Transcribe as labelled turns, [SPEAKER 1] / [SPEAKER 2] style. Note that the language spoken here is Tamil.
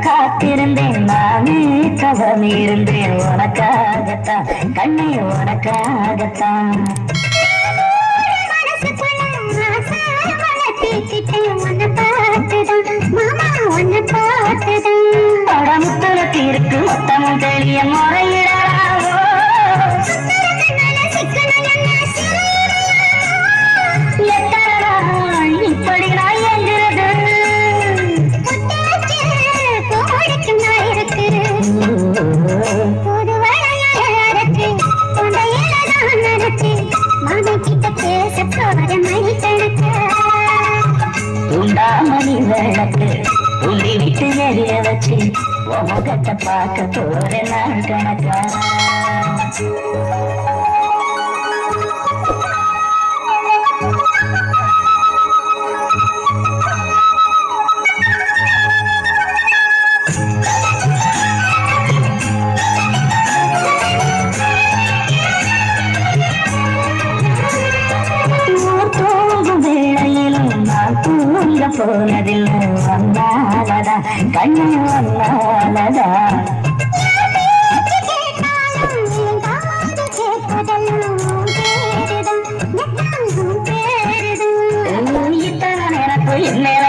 [SPEAKER 1] காத்திருந்தேன் நானே தவம் இருந்தேன் உனக்காகத்தான் கண்ணே உனக்காகத்தான் படமுத்துலக்கு இருக்கு மொத்தமும் தெளிய முறையிடாவோ எத்தனை நாள் இப்படி நான் எங்கிறது துண்டாமணி விளக்கு துள்ளி விட்டு எரிய வச்சு உன் முகத்தை பார்க்க போற நாள் கணக்கா ஊர் தூங்கும் வேளையிலும் நான் தூங்க போனதில்லை வந்தாலதா கண்ணு வந்தாலதா இத்தனை நினப்பு என்ன